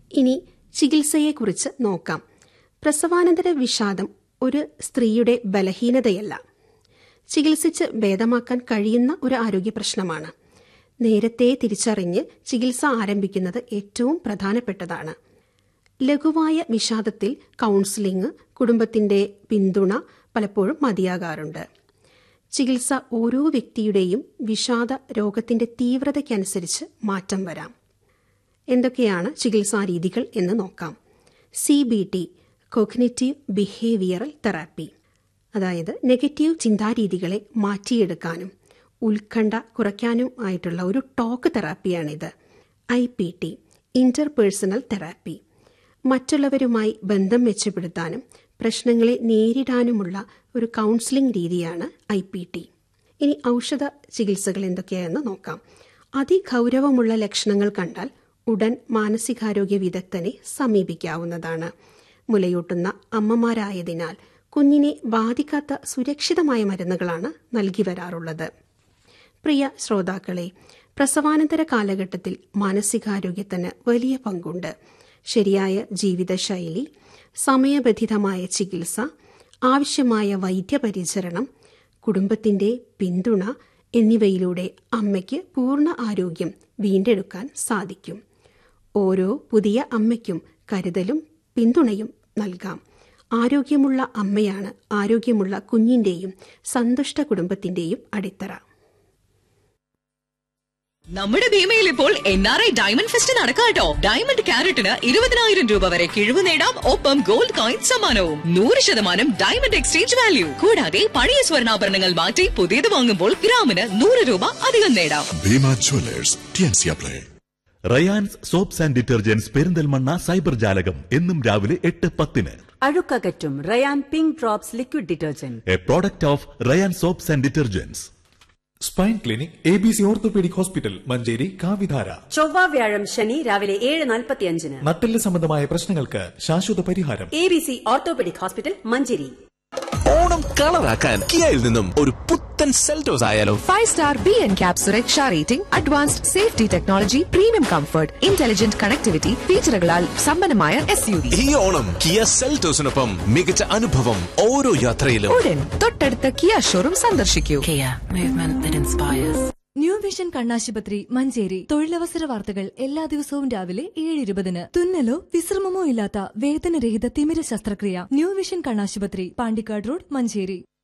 ഇനി ചികിത്സയെക്കുറിച്ച് നോക്കാം പ്രസവാനന്തര വിഷാദം ഒരു സ്ത്രീയുടെ ബലഹീനതയല്ല ചികിത്സിച്ച് ഭേദമാക്കാൻ കഴിയുന്ന ഒരു ആരോഗ്യ പ്രശ്നമാണ് നേരത്തെ തിരിച്ചറിഞ്ഞ് ചികിത്സ ആരംഭിക്കുന്നത് ഏറ്റവും പ്രധാനപ്പെട്ടതാണ് ലഘുവായ വിഷാദത്തിൽ കൗൺസിലിംഗ് കുടുംബത്തിന്റെ പിന്തുണ പലപ്പോഴും മതിയാകാറുണ്ട് ചികിത്സ ഓരോ വ്യക്തിയുടെയും വിഷാദ രോഗത്തിന്റെ തീവ്രതയ്ക്കനുസരിച്ച് മാറ്റം വരാം എന്തൊക്കെയാണ് ചികിത്സാ രീതികൾ എന്ന് നോക്കാം C B T cognitive behavioural therapy അതായത് നെഗറ്റീവ് ചിന്താരീതികളെ മാറ്റിയെടുക്കാനും ഉത്കണ്ഠ കുറയ്ക്കാനും ആയിട്ടുള്ള ഒരു ടോക്ക് തെറാപ്പിയാണിത് I P T interpersonal therapy മറ്റുള്ളവരുമായി ബന്ധം മെച്ചപ്പെടുത്താനും പ്രശ്നങ്ങളെ നേരിടാനുമുള്ള ഒരു കൗൺസിലിംഗ് രീതിയാണ് ഐ പി ടി ഇനി ഔഷധ ചികിത്സകൾ എന്തൊക്കെയാണെന്ന് നോക്കാം അതിഗൗരവമുള്ള ലക്ഷണങ്ങൾ കണ്ടാൽ ഉടൻ മാനസികാരോഗ്യ വിദഗ്ധനെ സമീപിക്കാവുന്നതാണ് മുലയൂട്ടുന്ന അമ്മമാരായതിനാൽ കുഞ്ഞിനെ ബാധിക്കാത്ത സുരക്ഷിതമായ മരുന്നുകളാണ് നൽകി വരാറുള്ളത് പ്രിയ ശ്രോതാക്കളെ പ്രസവാനന്തര കാലഘട്ടത്തിൽ മാനസികാരോഗ്യത്തിന് വലിയ പങ്കുണ്ട് ശരിയായ ജീവിതശൈലി സമയബന്ധിതമായ ചികിത്സ ആവശ്യമായ വൈദ്യപരിചരണം കുടുംബത്തിന്റെ പിന്തുണ എന്നിവയിലൂടെ അമ്മയ്ക്ക് പൂർണ്ണ ആരോഗ്യം വീണ്ടെടുക്കാൻ സാധിക്കും ഓരോ പുതിയ അമ്മയ്ക്കും കരുതലും പിന്തുണയും നൽകാം ആരോഗ്യമുള്ള അമ്മയാണ് ആരോഗ്യമുള്ള കുഞ്ഞിന്റെയും സന്തുഷ്ട കുടുംബത്തിന്റെയും അടിത്തറ നമ്മുടെ ഭീമയിൽ ഇപ്പോൾ N R I diamond fest നടക്കാട്ടോ ഡയമണ്ട് ക്യാരറ്റിന് ഇരുപതിനായിരം രൂപ വരെ കിഴിവ് നേടാം ഒപ്പം ഗോൾഡ് കോയിൻ സമ്മാനവും നൂറ് ശതമാനം ഡയമണ്ട് എക്സ്ചേഞ്ച് വാല്യൂ കൂടാതെ പഴയ സ്വർണ്ണാഭരണങ്ങൾ മാറ്റി പുതിയത് വാങ്ങുമ്പോൾ ഗ്രാമിന് നൂറ് രൂപ അധികം നേടാം ഭീമ ജ്വല്ലേഴ്സ് ടിയൻസിയ പ്ലേ Rayan's soaps and detergents Perinthalmanna cyber ജാലകം എന്നും രാവിലെ എട്ട് പത്തിന് അഴുക്കകറ്റും Rayan pink drops liquid detergent a product of Rayan soaps and detergents spine clinic A B C orthopaedic hospital Manjeri കാവിധാര ചൊവ്വ വ്യാഴം ശനി രാവിലെ ഏഴ് നാൽപ്പത്തിയഞ്ചിന് നട്ടെല്ല് സംബന്ധമായ പ്രശ്നങ്ങൾക്ക് ശാശ്വത പരിഹാരം A B C orthopaedic hospital Manjeri Onam കളറാക്കാൻ കിയയിൽ നിന്നും ഒരു പുത്തൻ സെൽറ്റോസ് ആയാലോ five star B N cap സുരക്ഷ rating advanced safety technology premium comfort intelligent connectivity ഫീച്ചറുകളാൽ സമ്പന്നമായ എസ് യു വി ഈ ഓണം കിയ സെൽറ്റോസിനൊപ്പം മികച്ച അനുഭവം ഓരോ യാത്രയിലും ഉടൻ തൊട്ടടുത്ത കിയ ഷോറൂം സന്ദർശിക്കൂ ന്യൂ വിഷൻ കണ്ണാശുപത്രി മഞ്ചേരി തൊഴിലവസര വാർത്തകൾ എല്ലാ ദിവസവും രാവിലെ ഏഴ് ഇരുപതിന് തുന്നലോ വിശ്രമമോ ഇല്ലാത്ത വേദനരഹിത തിമിര ശസ്ത്രക്രിയ ന്യൂ വിഷൻ കണ്ണാശുപത്രി പാണ്ടിക്കാട് റോഡ് മഞ്ചേരി